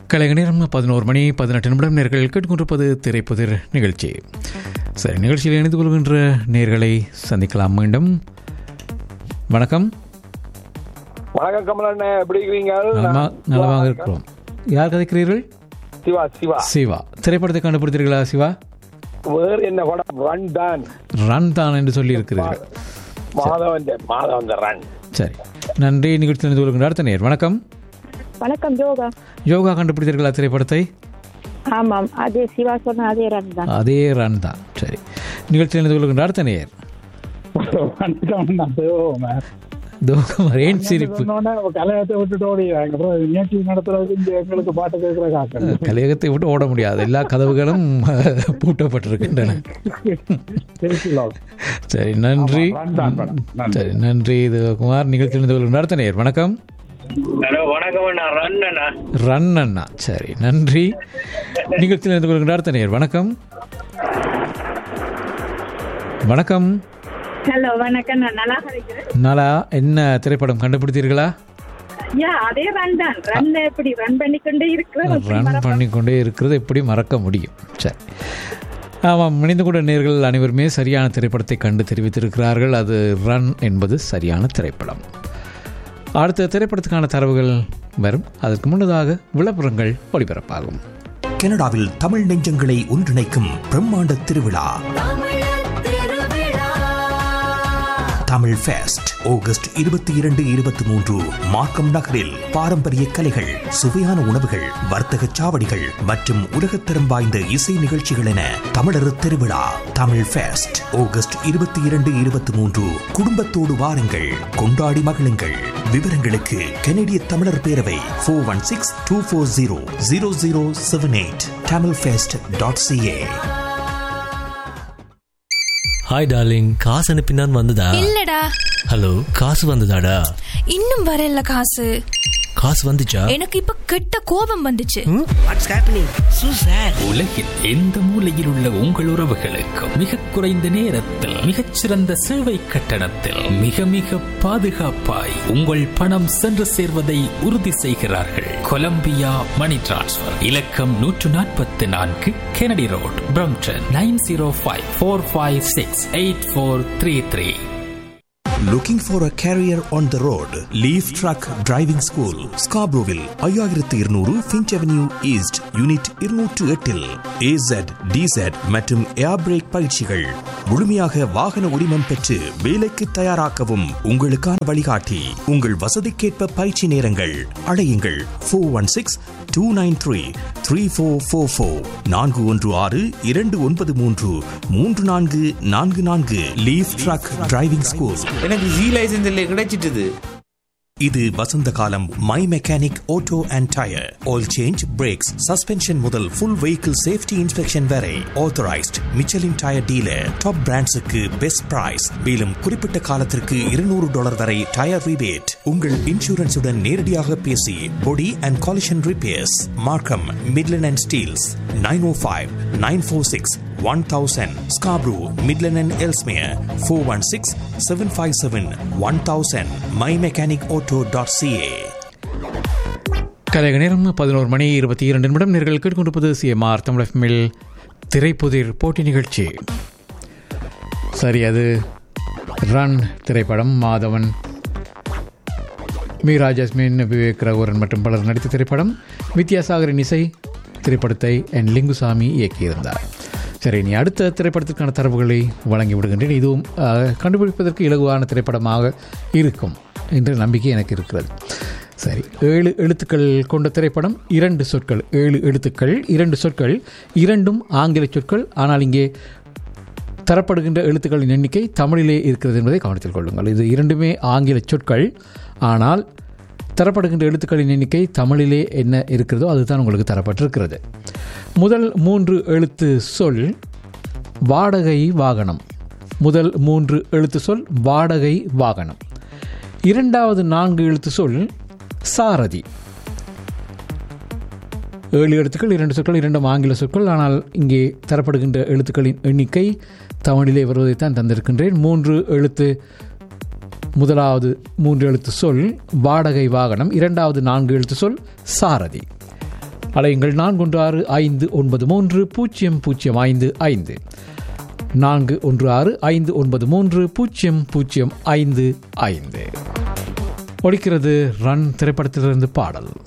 கலைக நேரம் பதினோரு மணி பதினெட்டு நிமிடம் நேர்கள் கேட்டுக்கொண்டிருப்பது திரைப்புதிர் நிகழ்ச்சி சரி நிகழ்ச்சியில் இணைந்து கொள்கின்ற நேர்களை சந்திக்கலாம் மீண்டும் வணக்கம் வணக்கம் கமலண்ணே எப்படி இருக்கீங்க நலமா நலமாக இருக்கிறோம் யார் கதைக்கிறீர்கள் சிவா சிவா சிவா திரைப்படத்தை கண்டுபிடித்தீர்களா சிவா வேறு என்ன படம் ரன் தான் ரன் தான் என்று சொல்லி இருக்கிறீர்கள் மாதவன் மாதவன் ரன் சரி நன்றி நிகழ்ச்சி இணைந்து கொள்கின்ற அடுத்த நேர் வணக்கம் வணக்கம் யோகா யோகா கண்டுபிடித்தீர்களா திரைப்படத்தை ஆமாம் அதே சிவா சொன்ன அதே ரன் தான் அதே ரன் தான் சரி நிகழ்ச்சி இணைந்து கொள்கின்ற அடுத்த நேர் வணக்கம் நான் தேவகுமார். தோகமர் ஏன் சிரிப்பு சொன்னோன்னே அவ கலையத்தை விட்டுட்டு ஓடிடுறாங்க அப்புறம் நிகழ்ச்சி நடத்துறதுக்கு இங்க எங்களுக்கு பாட்டு கேட்கிற காக்க கலையகத்தை விட்டு ஓட முடியாது எல்லா கதவுகளும் பூட்டப்பட்டிருக்கின்றன சரி நன்றி ஆமா, run தான் படம். நன்றி. சரி நன்றி இது குமார் நிகழ்ச்சி இணைந்து கொள்கின்ற அடுத்த நேர் வணக்கம் ஹலோ வணக்கம் அண்ணா ரன் அண்ணா ரன் அண்ணா சரி நன்றி நிகழ்ச்சியில் இணைந்து கொள்கின்ற அடுத்த நேர் வணக்கம் வணக்கம் ஹலோ வணக்கம் நான் நல்லா இருக்கிறேன் நாளா என்ன திரைப்படம் கண்டுபிடித்தீர்களா யா அதே ரன் தான் ரன் எப்படி ரன் பண்ணிக்கொண்டே இருக்கிறோம் ரன் பண்ணிக்கொண்டே இருக்கிறது எப்படி மறக்க முடியும் சரி ஆமாம் இணைந்து கொண்ட நேர்கள் அனைவருமே சரியான திரைப்படத்தை கண்டு தெரிவித்திருக்கிறார்கள் அது ரன் என்பது சரியான திரைப்படம் அடுத்த திரைப்படத்துக்கான தரவுகள் வரும் அதற்கு முன்னதாக விளம்பரங்கள் ஒளிபரப்பாகும் கனடாவில் தமிழ் நெஞ்சங்களை ஒன்றிணைக்கும் பிரம்மாண்ட திருவிழா தமிழ் ஃபெஸ்ட் ஆகஸ்ட் இருபத்தி இரண்டு இருபத்தி மூன்று மார்க்கம் நகரில் பாரம்பரிய கலைகள் சுவையான உணவுகள் வர்த்தக சாவடிகள் மற்றும் உலகத்தரம் வாய்ந்த இசை நிகழ்ச்சிகள் என தமிழர் திருவிழா தமிழ் ஃபெஸ்ட் ஆகஸ்ட் இருபத்தி இரண்டு இருபத்தி மூன்று குடும்பத்தோடு வாருங்கள் கொண்டாடி மகிழுங்கள் விவரங்களுக்கு கனடிய தமிழர் பேரவை four one six two four zero zero zero seven eight Tamil fest dot CA hi darling காசு அனுப்பினான் வந்ததா இல்லடா ஹலோ காசு வந்ததாடா இன்னும் வரல காசு காசு வந்துச்சா எனக்கு இப்ப கெட்ட கோபம் வந்துச்சு உலகில் எந்த மூலையில் உள்ள உங்கள் உறவுகளுக்கும் மிக குறைந்த நேரத்தில் மிகச்சிறந்த சேவை கட்டணத்தில் மிக மிக பாதுகாப்பாய் உங்கள் பணம் சென்று சேர்வதை உறுதி செய்கிறார்கள் கொலம்பியா மணி டிரான்ஸ்ஃபர் இலக்கம் நூற்று நாற்பத்தி நான்கு Kennedy road Brampton nine zero five four five six eight four three three Looking for a career on the road? Leaf Truck Driving School, Scarboroughville, ஐயாயிரத்து இருநூறு ஃபின்ச் அவென்யூ ஈஸ்ட் யூனிட் இருநூற்று எட்டில் ஏசட் டிசட் மற்றும் ஏர் break பயிற்சிகள் முழுமையாக வாகன உரிமம் பெற்று வேலைக்கு தயாராக்கவும் உங்களுக்கான வழிகாட்டி உங்கள் வசதிக்கேற்ப பயிற்சி நேரங்கள் அழையுங்கள் four one six two nine three three four four four நான்கு ஒன்று ஆறு இரண்டு ஒன்பது மூன்று மூன்று நான்கு நான்கு நான்கு லீஃப் ட்ரக் டிரைவிங் ஸ்கூல் எனக்கு ஜி லைசன்ஸ் இல்லை கிடைச்சிட்டுது இது வசந்த காலம் my mechanic auto and tyre oil change brakes suspension முதல் ஃபுல் வெஹிக்கிள் சேஃப்டி இன்ஸ்பெக்ஷன் வரை authorised Michelin tyre dealer top பிராண்ட்ஸுக்கு பெஸ்ட் பிரைஸ் மேலும் குறிப்பிட்ட காலத்திற்கு இருநூறு டாலர் வரை டயர் ரிபேட் உங்கள் இன்சூரன்ஸுடன் நேரடியாக பேசி body and collision repairs Markham Midland and Steeles nine O five nine four six one thousand Scarborough Midland and Ellesmere four one six seven five seven one thousand my mechanic auto dot CA கலைக நேரம் பதினோரு மணி இருபத்தி இரண்டு நிமிடம் நேர்கள் கேட்டுக்கொண்டிருப்பது CMR Tamil எஃப்எம்மில் திரைப்புதிர் போட்டி நிகழ்ச்சி சரி அது ரன் திரைப்படம் மாதவன் மீரா ஜஸ்மின் விவேக் ரகுவரன் மற்றும் பலர் நடித்த திரைப்படம் வித்யாசாகரின் இசை திரைப்படத்தை என் லிங்குசாமி இயக்கியிருந்தார் சரி இனி அடுத்த திரைப்படத்திற்கான தரவுகளை வழங்கி விடுகின்றேன் இதுவும் அஹ், கண்டுபிடிப்பதற்கு இலகுவான திரைப்படமாக இருக்கும் என்ற நம்பிக்கை எனக்கு இருக்கிறது சரி ஏழு எழுத்துக்கள் கொண்ட திரைப்படம் இரண்டு சொற்கள் ஏழு எழுத்துக்கள் இரண்டு சொற்கள் இரண்டும் ஆங்கில சொற்கள் ஆனால் இங்கே தரப்படுகின்ற எழுத்துக்களின் எண்ணிக்கை தமிழிலே இருக்கிறது என்பதை கவனத்தில் கொள்ளுங்கள் இது இரண்டுமே ஆங்கில சொற்கள் ஆனால் தரப்படுகின்ற எழுத்துக்களின் எண்ணிக்கை தமிழிலே என்ன இருக்கிறதோ அதுதான் உங்களுக்கு தரப்பட்டிருக்கிறது முதல் மூன்று எழுத்து சொல் வாடகை வாகனம் முதல் மூன்று எழுத்து சொல் வாடகை வாகனம் இரண்டாவது நான்கு எழுத்து சொல் சாரதி ஏழு எழுத்துக்கள் இரண்டு சொற்கள் இரண்டும் ஆங்கில சொற்கள் ஆனால் இங்கே தரப்படுகின்ற எழுத்துக்களின் எண்ணிக்கை தமிழிலே வருவதைத்தான் தந்திருக்கின்றேன் மூன்று எழுத்து முதலாவது மூன்று எழுத்து சொல் வாடகை வாகனம் இரண்டாவது நான்கு எழுத்து சொல் சாரதி அலையுங்கள் நான்கு ஒன்று ஆறு ஐந்து ஒன்பது மூன்று பூஜ்ஜியம் பூஜ்ஜியம் ஐந்து ஐந்து நான்கு ஒன்று ஆறு ஐந்து ஒன்பது மூன்று பூஜ்ஜியம் பூஜ்ஜியம் ஐந்து ஐந்து ஒழிக்கிறது ரன் திரைப்படத்திலிருந்து பாடல்